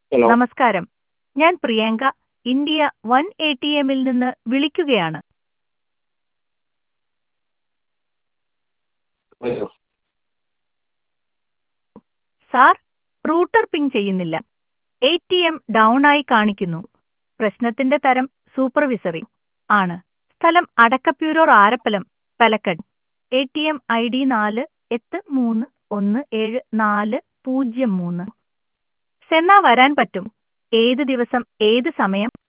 hello നമസ്കാരം ഞാൻ Priyanka India one A T എമ്മിൽ നിന്ന് വിളിക്കുകയാണ് പറയൂ സാർ റൂട്ടർ പിങ് ചെയ്യുന്നില്ല എ ടി എം ഡൗൺ ആയി കാണിക്കുന്നു പ്രശ്നത്തിന്റെ തരം സൂപ്പർവിസറി ആണ് സ്ഥലം അടക്കപ്യൂരൂർ ആരപ്പലം Palakkad A T M I D നാല് എട്ട് മൂന്ന് ഒന്ന് ഏഴ് നാല് പൂജ്യം മൂന്ന് സെന്നാ വരാൻ പറ്റും ഏത് ദിവസം ഏത് സമയം